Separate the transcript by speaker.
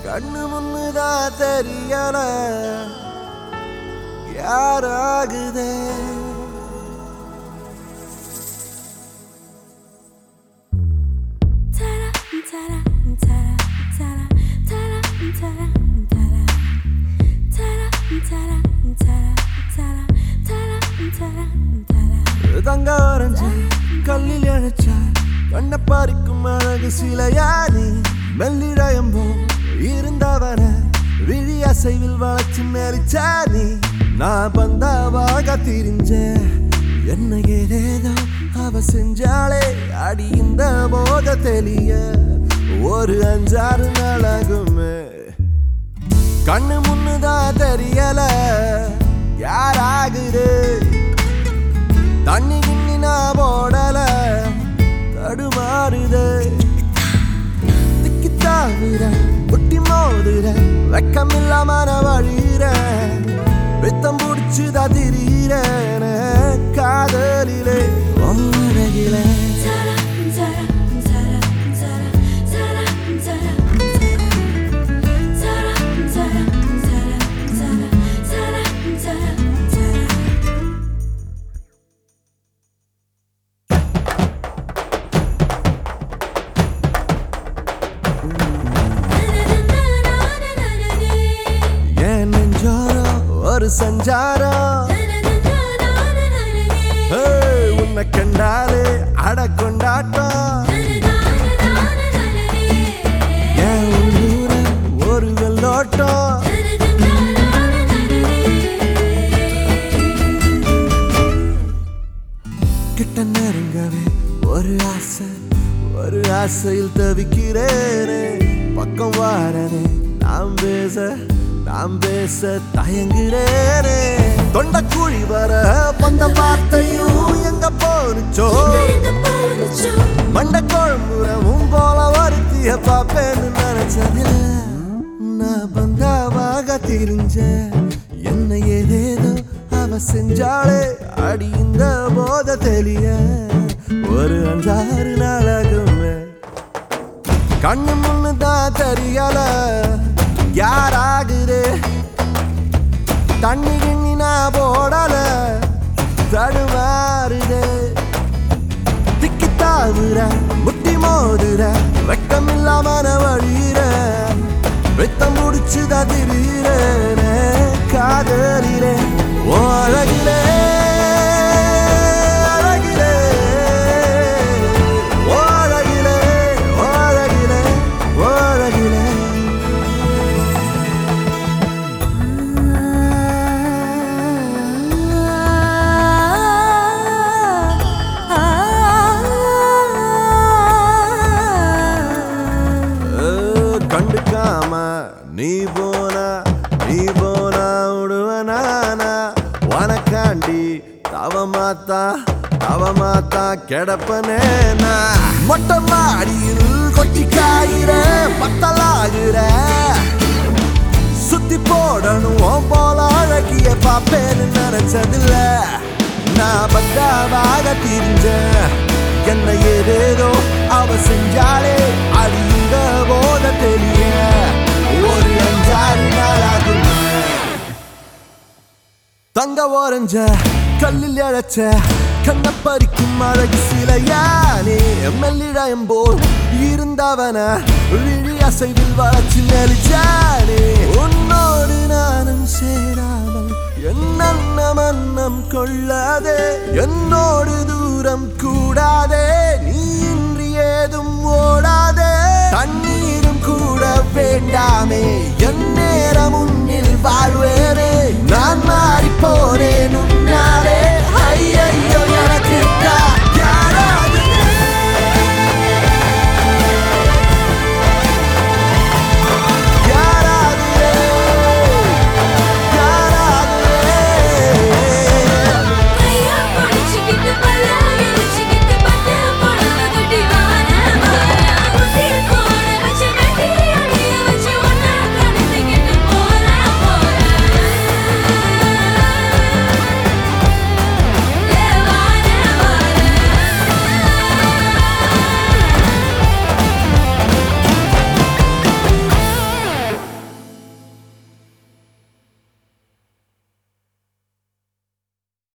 Speaker 1: கண்ணு முன்னுதான் தெரியல யாராகுதே
Speaker 2: Ta-da, ta-da, ta-da, ta-da, ta-da, ta-da, ta-da. Ta-da, ta-da, ta-da, ta-da, ta-da, ta-da, ta-da.
Speaker 1: தங்க வரைஞ்ச கல்லில் அழைச்ச கண்ண பறிக்கும் அழகு சிலையானி மெல்லிடயம்போ இருந்தவன விழி அசைவில் வளைச்சு நெரிச்சானி நான் பந்தாவாக திரிஞ்ச என்ன ஏதேதோ அவ செஞ்சாலே அடி இந்த போத தெளிய ஒரு அஞ்சாறு நாளாகுமே கண்ணு முன்னுதான் தெரியல யாராகுது தண்ணி கிண்ணி நான் போடல தடுமாறுதே திக்கி தாவுற முட்டி மோதுற வெக்கமில்லாம நான் வழியிற வெத்தம் புடிச்சுதா திரியிற காதலிலே உலகிலே
Speaker 2: Ta-da, ta-da, ta-da, ta-da, ta-da, ta-da, ta-da. Ta-da, ta-da, ta-da, ta-da, ta-da, ta-da, ta-da.
Speaker 1: என் நெஞ்சோரம் ஒரு சஞ்சாரம் ஏய், உன்னை கண்டாலே அட கொண்டாட்டம் என் உள்ளூர ஒரு வெள்ளோட்டம் கிட்ட நெருங்கவே ஒரு ஆசை ஒரு ஆசையில் தவிக்கிறேனே பக்கம் வாரனே நாம் பேச நாம் பேச தயங்குறேனே தொண்ட குழி வர வந்த வார்த்தையும் எங்க போனுச்சோ மண்ட குழம்புறவும் போல வருத்திய பாப்பேன்னு நினைச்சதில்ல நான் பந்தாவாக திரிஞ்ச என்ன ஏதேதோ அவ செஞ்சாலே அடி இந்த போத தெளிய ஒரு அஞ்சாறு நாளாகுமே கண்ணு முன்னு தான் தெரியல யாராகுது தண்ணி கிண்ணி நான் போடல தடுமாறுதே திக்கி தாவுற முட்டி மோதுற வெக்கம் இல்லாம வழியிற வெத்தம் முடிச்சுதா திரியிற காதலிலே ஓ அழகிலே அழகிலே ஓ அழகிலே ஓ அழகிலே ஓ அழகிலே ஏ, கண்டுக்காம நீ போனா நீ போனா விடுவனானா உனக்காண்டி தவமாத்தா தவமாத்தா கிடப்பனேனா மொட்டை மாடியில் கொட்டி காயிற பத்தலாகிற சுத்தி போடணும் உன் போல அழகிய பாப்பேன்னு நினைச்சதில்ல நான் பத்தாவாக திரிஞ்ச என்ன ஏதேதோ அவ செஞ்சாலே அழிந்த போத தெரிய ஒரு அஞ்சாறு நாளாகும் தங்க ஓரஞ்ச கல்லில் இழைச்ச கண்ண பறிக்கும் அழகு சிலையானே மெல்லிடயம் போல் இருந்தவன விழி அசைவில் வளர்ச்சி நெளிச்சானே உன்னோடு நானும் சேராமல் என்ன மன்னம் கொள்ளாதே என்னோடு தூரம் கூடாதே நீ இன்றி ஏதும் ஓடாதே தண்ணீரும் கூட வேண்டாமே என் நேரம் உன்னில் வாழ்வேனே நான் மாறி போனேன் உன்